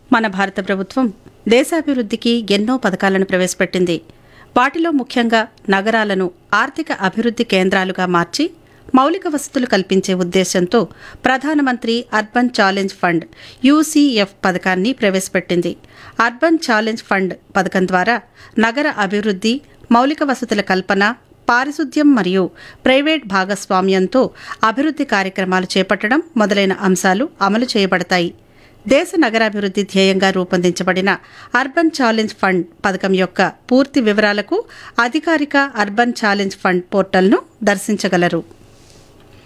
మన భారత ప్రభుత్వం దేశాభివృద్ధికి ఎన్నో పథకాలను ప్రవేశపెట్టింది వాటిలో ముఖ్యంగా నగరాలను ఆర్థిక అభివృద్ధి కేంద్రాలుగా మార్చి మౌలిక వసతులు కల్పించే ఉద్దేశంతో ప్రధానమంత్రి అర్బన్ ఛాలెంజ్ ఫండ్ యూసీఎఫ్ పథకాన్ని ప్రవేశపెట్టింది అర్బన్ ఛాలెంజ్ ఫండ్ పథకం ద్వారా నగర అభివృద్ధి మౌలిక వసతుల కల్పన పారిశుద్ధ్యం మరియు ప్రైవేట్ భాగస్వామ్యంతో అభివృద్ధి కార్యక్రమాలు చేపట్టడం మొదలైన అంశాలు అమలు చేయబడతాయి దేశ నగరాభివృద్ధి ధ్యేయంగా రూపొందించబడిన అర్బన్ ఛాలెంజ్ ఫండ్ పథకం యొక్క పూర్తి వివరాలకు అధికారిక అర్బన్ ఛాలెంజ్ ఫండ్ పోర్టల్ను దర్శించగలరు